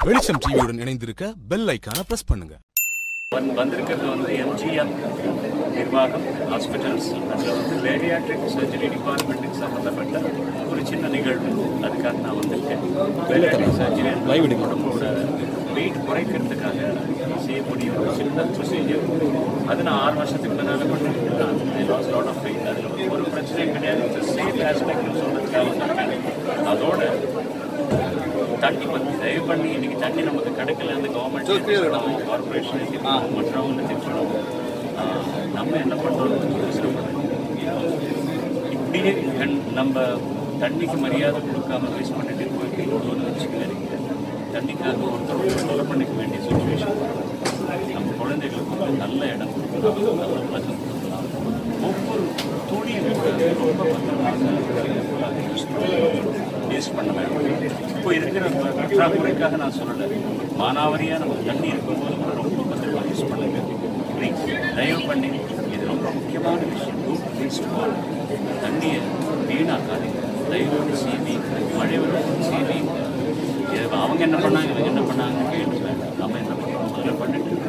வெளிச்சம் டிவியுடன் இணைந்திருக்க பெல் ஐக்கான பிரஸ் பண்ணுங்க வந்து வந்திருக்கிறது வந்து எம்ஜிஎம் நிர்வாகம் ஹாஸ்பிட்டல்ஸ் அதில் வந்து பேரியாட்ரிக் சர்ஜரி டிபார்ட்மெண்ட்டுக்கு சம்மந்தப்பட்ட ஒரு சின்ன நிகழ்வு அதுக்காக நான் வந்திருக்கேன் பேரியாட்ரிக் சர்ஜரி உடம்போட வெயிட் குறைக்கிறதுக்காக செய்யக்கூடிய ஒரு சின்ன ப்ரொசீஜர் அது நான் ஆறு வருஷத்துக்கு முன்னால் பண்ணிருக்கேன் லாஸ் லாட் ஆஃப் வெயிட் அதில் வந்து ஒரு பிரச்சனையும் கிடையாது சேஃப் ஆஸ்பெக்ட்னு சொல்கிறதுக்காக வந்திருக்கேன் அதோட தண்ணி வந்து தயவு பண்ணி இன்னைக்கு தண்ணி நமக்கு கிடைக்கல அந்த கவர்மெண்ட் கார்பரேஷன் மற்றவங்க திட்டணும் ஆஹ் நம்ம என்ன பண்ணுறோம் யோசனை பண்ணணும் இப்படியே கண்- நம்ம தண்ணிக்கு மரியாதை கொடுக்காம வேஸ்ட் பண்ணிட்டு போயிட்டு இன்னொன்று வச்சுக்கிறீங்க தண்ணிக்காக ஒருத்தர் ஒருத்தர் கொலை பண்ணிக்க வேண்டிய சுச்சுவேஷன் நம்ம குழந்தைகளுக்கு வந்து நல்ல இடம் கொடுக்கலாம் நல்ல பழக்கம் கொடுக்கலாம் ஒவ்வொரு துணியும் ரொம்ப பத்திரமாக யூஸ் பண்ணலாம் வேஸ்ட் பண்ண வேண்டாம் இப்போ இருக்கிற பற்றாக்குறைக்காக நான் சொல்லலை மானாவரியாக நம்ம தண்ணி இருக்கும்போது கூட ரொம்ப பத்திரமா யூஸ் பண்ணுங்க ப்ளீஸ் தயவு பண்ணி இது ரொம்ப முக்கியமான விஷயம் டோன்ட் வேஸ்ட் வாட்டர் தண்ணியை வீணாக்காதீங்க தயவு பண்ணி சீவி மழை வரும் சீவி இது அவங்க என்ன பண்ணாங்க இவங்க என்ன பண்ணாங்க கேட்டு வேண்டாம் நம்ம என்ன பண்ணுறோம் முதல்ல பண்ணிட்டு